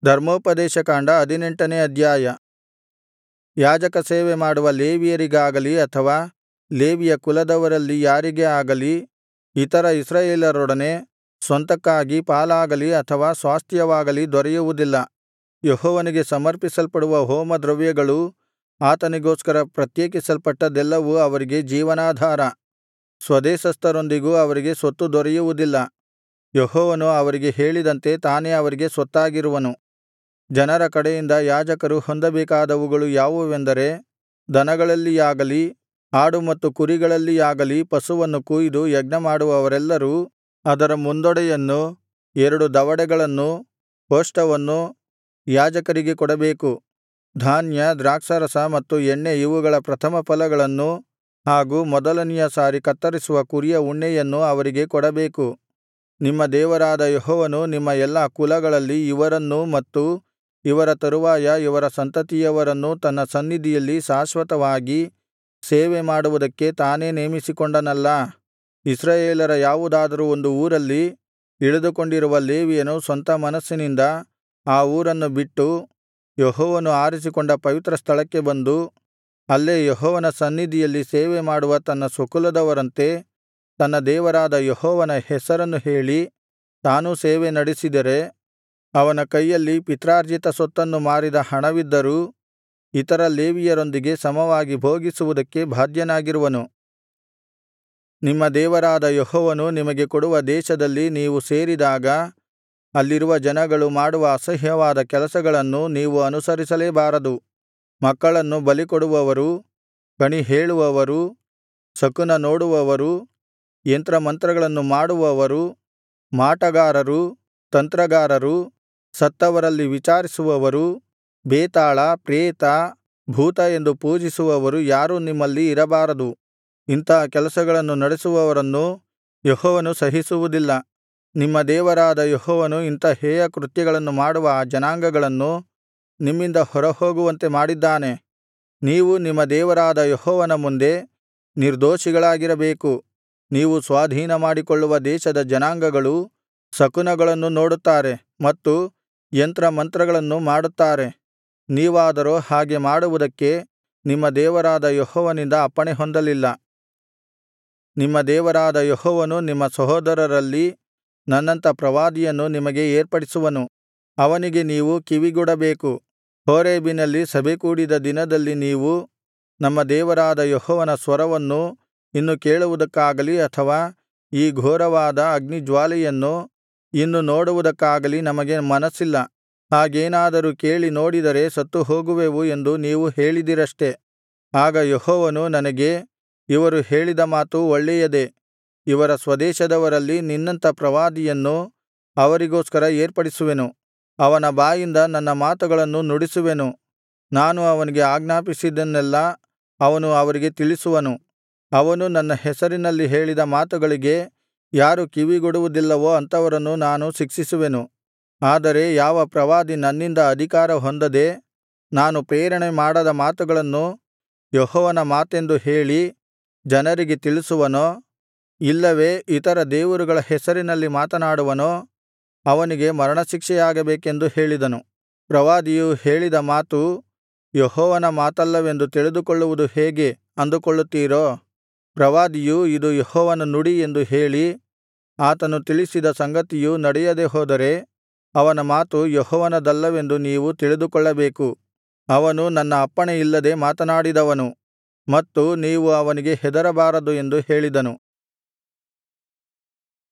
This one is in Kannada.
ಧರ್ಮೋಪದೇಶಕಾಂಡ ಹದಿನೆಂಟನೇ ಅಧ್ಯಾಯ ಯಾಜಕ ಸೇವೆ ಮಾಡುವ ಲೇವಿಯರಿಗಾಗಲಿ ಅಥವಾ ಲೇವಿಯ ಕುಲದವರಲ್ಲಿ ಯಾರಿಗೇ ಆಗಲಿ ಇತರ ಇಸ್ರಾಯೇಲರೊಡನೆ ಸ್ವಂತಕ್ಕಾಗಿ ಪಾಲಾಗಲಿ ಅಥವಾ ಸ್ವಾಸ್ತ್ಯವಾಗಲಿ ದೊರೆಯುವುದಿಲ್ಲ ಯೆಹೋವನಿಗೆ ಸಮರ್ಪಿಸಲ್ಪಡುವ ಹೋಮದ್ರವ್ಯಗಳೂ ಆತನಿಗೋಸ್ಕರ ಪ್ರತ್ಯೇಕಿಸಲ್ಪಟ್ಟದ್ದೆಲ್ಲವೂ ಅವರಿಗೆ ಜೀವನಾಧಾರ ಸ್ವದೇಶಸ್ಥರೊಂದಿಗೂ ಅವರಿಗೆ ಸ್ವತ್ತು ದೊರೆಯುವುದಿಲ್ಲ ಯೆಹೋವನು ಅವರಿಗೆ ಹೇಳಿದಂತೆ ತಾನೇ ಅವರಿಗೆ ಸ್ವತ್ತಾಗಿರುವನು ಜನರ ಕಡೆಯಿಂದ ಯಾಜಕರು ಹೊಂದಬೇಕಾದವುಗಳು ಯಾವುವೆಂದರೆ ದನಗಳಲ್ಲಿಯಾಗಲಿ ಆಡು ಮತ್ತು ಕುರಿಗಳಲ್ಲಿಯಾಗಲಿ ಪಶುವನ್ನು ಕೊಯಿದು ಯಜ್ಞಮಾಡುವವರೆಲ್ಲರೂ ಅದರ ಮುಂದೊಡೆಯನ್ನೂ ಎರಡು ದವಡೆಗಳನ್ನೂ ಕೋಷ್ಠವನ್ನೂ ಯಾಜಕರಿಗೆ ಕೊಡಬೇಕು ಧಾನ್ಯ ದ್ರಾಕ್ಷಾರಸ ಮತ್ತು ಎಣ್ಣೆ ಇವುಗಳ ಪ್ರಥಮಫಲಗಳನ್ನೂ ಹಾಗೂ ಮೊದಲನೆಯ ಸಾರಿ ಕತ್ತರಿಸುವ ಕುರಿಯ ಉಣ್ಣೆಯನ್ನೂ ಅವರಿಗೆ ಕೊಡಬೇಕು ನಿಮ್ಮ ದೇವರಾದ ಯೆಹೋವನು ನಿಮ್ಮ ಎಲ್ಲಾ ಕುಲಗಳಲ್ಲಿ ಇವರನ್ನೂ ಮತ್ತು ಇವರ ತರುವಾಯ ಇವರ ಸಂತತಿಯವರನ್ನೂ ತನ್ನ ಸನ್ನಿಧಿಯಲ್ಲಿ ಶಾಶ್ವತವಾಗಿ ಸೇವೆ ಮಾಡುವುದಕ್ಕೆ ತಾನೇ ನೇಮಿಸಿಕೊಂಡನಲ್ಲಾ ಇಸ್ರಾಯೇಲರ ಯಾವುದಾದರೂ ಒಂದು ಊರಲ್ಲಿ ಇಳಿದುಕೊಂಡಿರುವ ಲೇವಿಯನು ಸ್ವಂತ ಮನಸ್ಸಿನಿಂದ ಆ ಊರನ್ನು ಬಿಟ್ಟು ಯೆಹೋವನು ಆರಿಸಿಕೊಂಡ ಪವಿತ್ರ ಸ್ಥಳಕ್ಕೆ ಬಂದು ಅಲ್ಲೇ ಯೆಹೋವನ ಸನ್ನಿಧಿಯಲ್ಲಿ ಸೇವೆ ಮಾಡುವ ತನ್ನ ಸ್ವಕುಲದವರಂತೆ ತನ್ನ ದೇವರಾದ ಯೆಹೋವನ ಹೆಸರನ್ನು ಹೇಳಿ ತಾನೂ ಸೇವೆ ನಡಿಸಿದರೆ ಅವನ ಕೈಯಲ್ಲಿ ಪಿತ್ರಾರ್ಜಿತ ಸೊತ್ತನ್ನು ಮಾರಿದ ಹಣವಿದ್ದರೂ ಇತರ ಲೇವಿಯರೊಂದಿಗೆ ಸಮವಾಗಿ ಭೋಗಿಸುವುದಕ್ಕೆ ಬಾಧ್ಯನಾಗಿರುವನು ನಿಮ್ಮ ದೇವರಾದ ಯೆಹೋವನು ನಿಮಗೆ ಕೊಡುವ ದೇಶದಲ್ಲಿ ನೀವು ಸೇರಿದಾಗ ಅಲ್ಲಿರುವ ಜನಗಳು ಮಾಡುವ ಅಸಹ್ಯವಾದ ಕೆಲಸಗಳನ್ನು ನೀವು ಅನುಸರಿಸಲೇಬಾರದು ಮಕ್ಕಳನ್ನು ಬಲಿಕೊಡುವವರೂ ಕಣಿಹೇಳುವವರೂ ಶಕುನ ನೋಡುವವರೂ ಯಂತ್ರಮಂತ್ರಗಳನ್ನು ಮಾಡುವವರು ಮಾಟಗಾರರು ತಂತ್ರಗಾರರು ಸತ್ತವರಲ್ಲಿ ವಿಚಾರಿಸುವವರು ಬೇತಾಳ ಪ್ರೇತ ಭೂತ ಎಂದು ಪೂಜಿಸುವವರು ಯಾರೂ ನಿಮ್ಮಲ್ಲಿ ಇರಬಾರದು ಇಂಥಾ ಕೆಲಸಗಳನ್ನು ನಡೆಸುವವರನ್ನು ಯೆಹೋವನು ಸಹಿಸುವುದಿಲ್ಲ ನಿಮ್ಮ ದೇವರಾದ ಯೆಹೋವನು ಇಂಥ ಹೇಯ ಕೃತ್ಯಗಳನ್ನು ಮಾಡುವ ಆ ಜನಾಂಗಗಳನ್ನು ನಿಮ್ಮಿಂದ ಹೊರಹೋಗುವಂತೆ ಮಾಡಿದ್ದಾನೆ ನೀವು ನಿಮ್ಮ ದೇವರಾದ ಯೆಹೋವನ ಮುಂದೆ ನಿರ್ದೋಷಿಗಳಾಗಿರಬೇಕು ನೀವು ಸ್ವಾಧೀನಮಾಡಿಕೊಳ್ಳುವ ದೇಶದ ಜನಾಂಗಗಳು ಶಕುನಗಳನ್ನು ನೋಡುತ್ತಾರೆ ಮತ್ತು ಯಂತ್ರಮಂತ್ರಗಳನ್ನು ಮಾಡುತ್ತಾರೆ ನೀವಾದರೋ ಹಾಗೆ ಮಾಡುವುದಕ್ಕೆ ನಿಮ್ಮ ದೇವರಾದ ಯೆಹೋವನಿಂದ ಅಪ್ಪಣೆ ಹೊಂದಲಿಲ್ಲ ನಿಮ್ಮ ದೇವರಾದ ಯೆಹೋವನು ನಿಮ್ಮ ಸಹೋದರರಲ್ಲಿ ನನ್ನಂಥ ಪ್ರವಾದಿಯನ್ನು ನಿಮಗೆ ಏರ್ಪಡಿಸುವನು ಅವನಿಗೆ ನೀವು ಕಿವಿಗೊಡಬೇಕು ಹೋರೇಬಿನಲ್ಲಿ ಸಭೆಕೂಡಿದ ದಿನದಲ್ಲಿ ನೀವು ನಮ್ಮ ದೇವರಾದ ಯೆಹೋವನ ಸ್ವರವನ್ನು ಇನ್ನು ಕೇಳುವುದಕ್ಕಾಗಲಿ ಅಥವಾ ಈ ಘೋರವಾದ ಅಗ್ನಿಜ್ವಾಲೆಯನ್ನು ಇನ್ನು ನೋಡುವುದಕ್ಕಾಗಲಿ ನಮಗೆ ಮನಸ್ಸಿಲ್ಲ ಹಾಗೇನಾದರೂ ಕೇಳಿ ನೋಡಿದರೆ ಸತ್ತುಹೋಗುವೆವು ಎಂದು ನೀವು ಹೇಳಿದಿರಷ್ಟೆ ಆಗ ಯೆಹೋವನು ನನಗೆ ಇವರು ಹೇಳಿದ ಮಾತು ಒಳ್ಳೆಯದೇ ಇವರ ಸ್ವದೇಶದವರಲ್ಲಿ ನಿನ್ನಂಥ ಪ್ರವಾದಿಯನ್ನು ಅವರಿಗೋಸ್ಕರ ಏರ್ಪಡಿಸುವೆನು ಅವನ ಬಾಯಿಂದ ನನ್ನ ಮಾತುಗಳನ್ನು ನುಡಿಸುವೆನು ನಾನು ಅವನಿಗೆ ಆಜ್ಞಾಪಿಸಿದ್ದನ್ನೆಲ್ಲಾ ಅವನು ಅವರಿಗೆ ತಿಳಿಸುವನು ಅವನು ನನ್ನ ಹೆಸರಿನಲ್ಲಿ ಹೇಳಿದ ಮಾತುಗಳಿಗೆ ಯಾರು ಕಿವಿಗೊಡುವುದಿಲ್ಲವೋ ಅಂಥವರನ್ನು ನಾನು ಶಿಕ್ಷಿಸುವೆನು ಆದರೆ ಯಾವ ಪ್ರವಾದಿ ನನ್ನಿಂದ ಅಧಿಕಾರ ಹೊಂದದೆ ನಾನು ಪ್ರೇರಣೆ ಮಾಡದ ಮಾತುಗಳನ್ನು ಯೆಹೋವನ ಮಾತೆಂದು ಹೇಳಿ ಜನರಿಗೆ ತಿಳಿಸುವನೋ ಇಲ್ಲವೇ ಇತರ ದೇವರುಗಳ ಹೆಸರಿನಲ್ಲಿ ಮಾತನಾಡುವನೋ ಅವನಿಗೆ ಮರಣಶಿಕ್ಷೆಯಾಗಬೇಕೆಂದು ಹೇಳಿದನು ಪ್ರವಾದಿಯು ಹೇಳಿದ ಮಾತು ಯೆಹೋವನ ಮಾತಲ್ಲವೆಂದು ತಿಳಿದುಕೊಳ್ಳುವುದು ಹೇಗೆ ಅಂದುಕೊಳ್ಳುತ್ತೀರೋ ಪ್ರವಾದಿಯು ಇದು ಯೆಹೋವನ ನುಡಿ ಎಂದು ಹೇಳಿ ಆತನು ತಿಳಿಸಿದ ಸಂಗತಿಯು ನಡೆಯದೆ ಹೋದರೆ ಅವನ ಮಾತು ಯೆಹೋವನದಲ್ಲವೆಂದು ನೀವು ತಿಳಿದುಕೊಳ್ಳಬೇಕು ಅವನು ನನ್ನ ಅಪ್ಪಣೆಯಿಲ್ಲದೆ ಮಾತನಾಡಿದವನು ಮತ್ತು ನೀವು ಅವನಿಗೆ ಹೆದರಬಾರದು ಎಂದು ಹೇಳಿದನು